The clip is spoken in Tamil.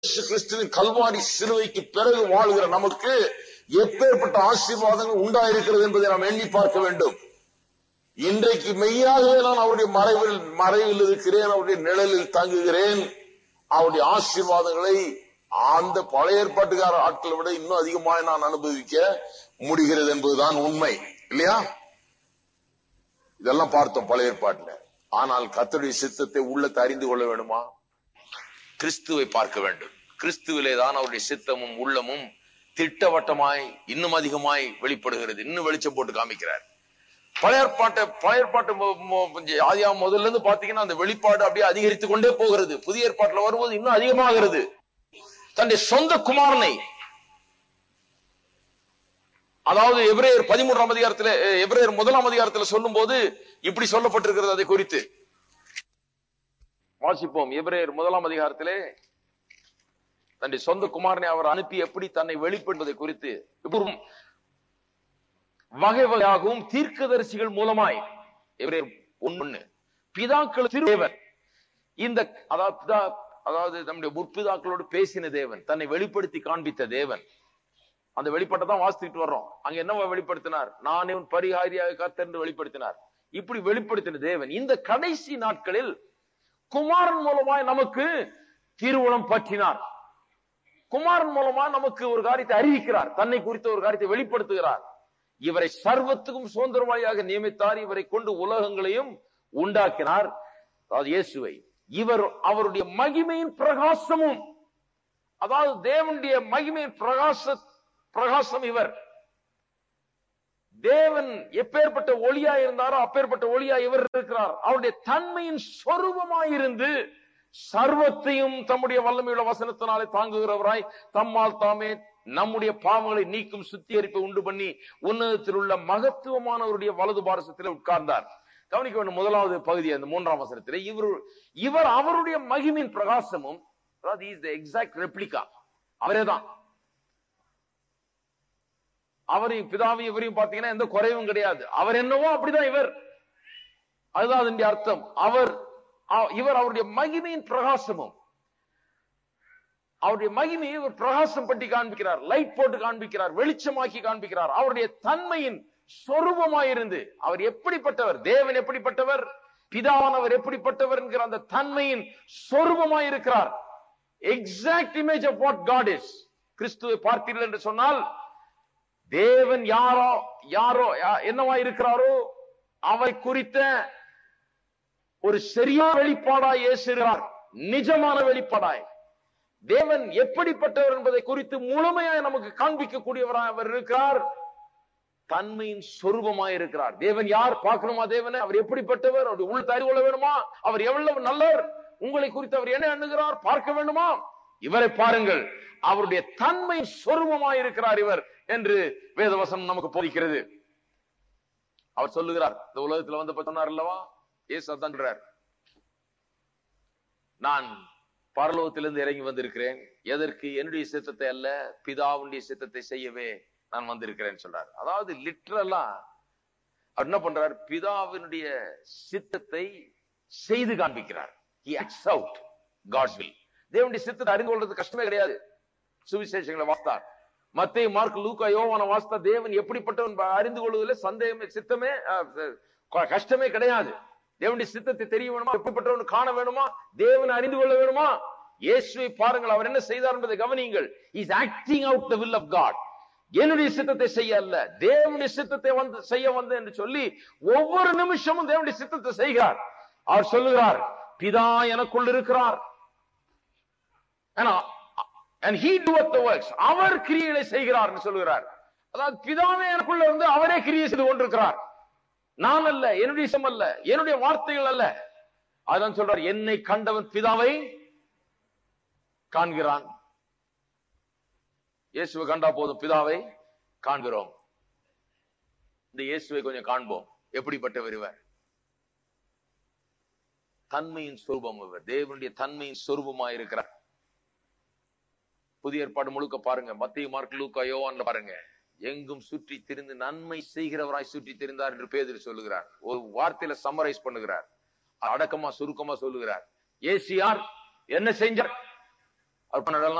இயேசு கிறிஸ்துவின் கல்வாரி சிலுவைக்கு பிறகு வாழ்கிற நமக்கு எப்பேற்பட்ட ஆசீர்வாதங்கள் உண்டாயிருக்கிறது என்பதை நாம் எண்ணி பார்க்க வேண்டும் இன்றைக்கு மெய்யாகவே நான் அவருடைய மறைவில் மறைவில் இருக்கிறேன் அவருடைய நிழலில் தங்குகிறேன் அவருடைய ஆசீர்வாதங்களை அந்த பழைய ஏற்பாட்டுக்கார ஆட்களை விட இன்னும் அதிகமாக நான் அனுபவிக்க முடிகிறது என்பதுதான் உண்மை இல்லையா இதெல்லாம் பார்த்தோம் பழைய ஏற்பாட்டுல ஆனால் கர்த்தருடைய சித்தத்தை உள்ளத்தை அறிந்து கொள்ள வேண்டுமா கிறிஸ்துவை பார்க்க வேண்டும் கிறிஸ்துவிலே தான் அவருடைய சித்தமும் உள்ளமும் திட்டவட்டமாய் இன்னும் அதிகமாய் வெளிப்படுகிறது இன்னும் வெளிச்சம் போட்டு காமிக்கிறார் பழைய ஏற்பாட்டை பழைய ஏற்பாட்டு மொ- மொ- ஆதியா முதல்ல இருந்து பாத்தீங்கன்னா அந்த வெளிப்பாடு அப்படியே அதிகரித்து கொண்டே போகிறது புதிய ஏற்பாட்டுல வரும்போது இன்னும் அதிகமாகிறது தன்னுடைய சொந்த குமாரனை அதாவது எபிரேயர் பதிமூன்றாம் அதிகாரத்துல அஹ், எபிரேயர் முதலாம் அதிகாரத்துல சொல்லும் போது இப்படி சொல்லப்பட்டிருக்கிறது அதை குறித்து வாசிப்போம் எபிரேயர் முதலாம் அதிகாரத்திலே தன்னுடைய சொந்த குமாரனை அவர் அனுப்பி எப்படி தன்னை வெளிப்படுவதை குறித்து இப்பவும் வகை வகையாகவும் தீர்க்கதரிசிகள் மூலமாய் எபிரேயர் ஒண்ணு பிதாக்கள் திருதேவன் இந்த அதாவது பிதா- அதாவது நம்முடைய முற்பிதாக்களோடு பேசின தேவன் தன்னை வெளிப்படுத்தி காண்பித்த தேவன் அந்த வெளிப்பாட்டை தான் வாசித்துட்டு வர்றோம் அங்க என்னவா வெளிப்படுத்தினார் நானே உன் பரிகாரியாக கர்த்தர் என்று வெளிப்படுத்தினார் இப்படி வெளிப்படுத்தின தேவன் இந்த கடைசி நாட்களில் குமாரன் மூலமாய் நமக்கு திருவுளம் பற்றினார் குமாரன் மூலமா நமக்கு ஒரு காரியத்தை அறிவிக்கிறார் தன்னை குறித்த ஒரு காரியத்தை வெளிப்படுத்துகிறார் இவரை சர்வத்துக்கும் சுதந்திரவாளியாக நியமித்தார் இவரை கொண்டு உலகங்களையும் உண்டாக்கினார் அதாவது இயேசுவை இவர் அவருடைய மகிமையின் பிரகாசமும் அதாவது தேவனுடைய மகிமையின் பிரகாச பிரகாசம் இவர் தேவன் எப்பேற்பட்ட ஒளியா இருந்தாரோ அப்பேற்பட்ட ஒளியா இவர் இருக்கிறார் அவருடைய தன்மையின் சொரூபமாயிருந்து சர்வத்தையும் தம்முடைய வல்லமையுள்ள வசனத்தினாலே தாங்குகிறவராய் தம்மால் தாமே நம்முடைய பாவங்களை நீக்கும் சுத்திகரிப்பை உண்டு பண்ணி உன்னதத்தில் உள்ள மகத்துவமானவருடைய வலது பாரசத்தில் உட்கார்ந்தார் கவனிக்க வேண்டும் முதலாவது பகுதி அந்த மூன்றாம் வசனத்திலே இவர் இவர் அவருடைய மகிமின் பிரகாசமும் அதாவது இஸ் த எக்ஸாக்ட் ரெப்ளிகா அவரே தான் அவரையும் பிதாவையும் இவரையும் பாத்தீங்கன்னா எந்த குறைவும் கிடையாது அவர் என்னவோ அப்படிதான் இவர் அதுதான் அதனுடைய அர்த்தம் அவர் அ- இவர் அவருடைய மகிமையின் பிரகாசமும் அவருடைய மகிமையை ஒரு பிரகாசம் பற்றி காண்பிக்கிறார் லைட் போட்டு காண்பிக்கிறார் வெளிச்சமாக்கி காண்பிக்கிறார் அவருடைய தன்மையின் சொரூபமாயிருந்து அவர் எப்படிப்பட்டவர் தேவன் எப்படிப்பட்டவர் பிதாவானவர் எப்படிப்பட்டவர் என்கிற அந்த தன்மையின் சொரூபமாயிருக்கிறார் exact image of what God is கிறிஸ்துவை பார்த்தீர்கள் என்று சொன்னால் தேவன் யாரோ யாரோ யா- என்னவா இருக்கிறாரோ அவை குறித்த ஒரு சரியான வெளிப்பாடாய் இயேசுகிறார் நிஜமான வெளிப்பாடாய் தேவன் எப்படிப்பட்டவர் என்பதை குறித்து முழுமையாய் நமக்கு காண்பிக்கக்கூடியவராய் அவர் இருக்கிறார் தன்மையின் சொரூபமாய் இருக்கிறார் தேவன் யார் பார்க்கணுமா தேவனை அவர் எப்படிப்பட்டவர் அவருடைய உள்ள அறிந்து கொள்ள வேணுமா அவர் எவ்வளவு நல்லவர் உங்களை குறித்து அவர் என்ன எண்ணுகிறார் பார்க்க வேண்டுமா இவரை பாருங்கள் அவருடைய தன்மை சொரூபமாய் இருக்கிறார் இவர் என்று வேதவசனம் நமக்கு போதிக்கிறது அவர் சொல்லுகிறார் இந்த உலகத்துல வந்து சொன்னார் அல்லவா ஏசு அதான் சொல்றார் நான் பரலோகத்திலிருந்து இறங்கி வந்திருக்கிறேன் எதற்கு என்னுடைய சித்தத்தை அல்ல பிதாவுடைய சித்தத்தை செய்யவே நான் வந்திருக்கிறேன் சொல்றார் அதாவது லிட்ரலா அவர் என்ன பண்றார் பிதாவினுடைய சித்தத்தை செய்து காண்பிக்கிறார் he acts out god's will தேவனுடைய சித்தத்தை அறிந்து கொள்றது கஷ்டமே கிடையாது சுவிசேஷங்களை வாஸ்தார் மத்தேயு மார்க் லூக்கா யோவான வாஸ்தா தேவன் எப்படிப்பட்டவன் ப- அறிந்து கொள்வதில் சந்தேகமே சித்தமே அஹ், அஹ், கஷ்டமே கிடையாது தேவனுடைய சித்தத்தை தெரிய வேணுமா எப்படிப்பட்டவன் காண வேணுமா தேவனை அறிந்து கொள்ள வேணுமா இயேசுவை பாருங்கள் அவர் என்ன செய்தார் என்பதை கவனியுங்கள் is acting out the will of God என்னுடைய சித்தத்தை செய்ய அல்ல தேவனுடைய சித்தத்தை வந்து செய்ய வந்து என்று சொல்லி ஒவ்வொரு நிமிஷமும் தேவனுடைய சித்தத்தை செய்கிறார் அவர் சொல்லுகிறார் பிதா எனக்குள் இருக்கிறார் ஏன்னா, and he doeth the works அவர் கிரியைகளை செய்கிறார் என்று சொல்லுகிறார் அதாவது பிதாவே எனக்குள்ள இருந்து அவரே கிரியை செய்து கொண்டிருக்கிறார் நான் அல்ல என்னுடைய இஷ்டம் அல்ல என்னுடைய வார்த்தைகள் அல்ல அதான் சொல்றார் என்னை கண்டவன் பிதாவை காண்கிறான் இயேசுவை கண்டா போதும் பிதாவை காண்கிறோம் இந்த இயேசுவை கொஞ்சம் காண்போம் எப்படிப்பட்டவர் இவர் தன்மையின் சொரூபம் இவர் தேவனுடைய தன்மையின் சொரூபமாய் இருக்கிறார் புதிய ஏற்பாடு முழுக்க பாருங்க மத்திய மார்க் லூக்கா யோவான்ல பாருங்க எங்கும் சுற்றி திரிந்து நன்மை செய்கிறவராய் சுற்றி திரிந்தார் என்று பேதர் சொல்லுகிறார் ஒரு வார்த்தையில சம்மரைஸ் பண்ணுகிறார் அடக்கமா சுருக்கமா சொல்லுகிறார் ஏசியார் என்ன செஞ்சார் அவர் பண்ண இடம்லாம்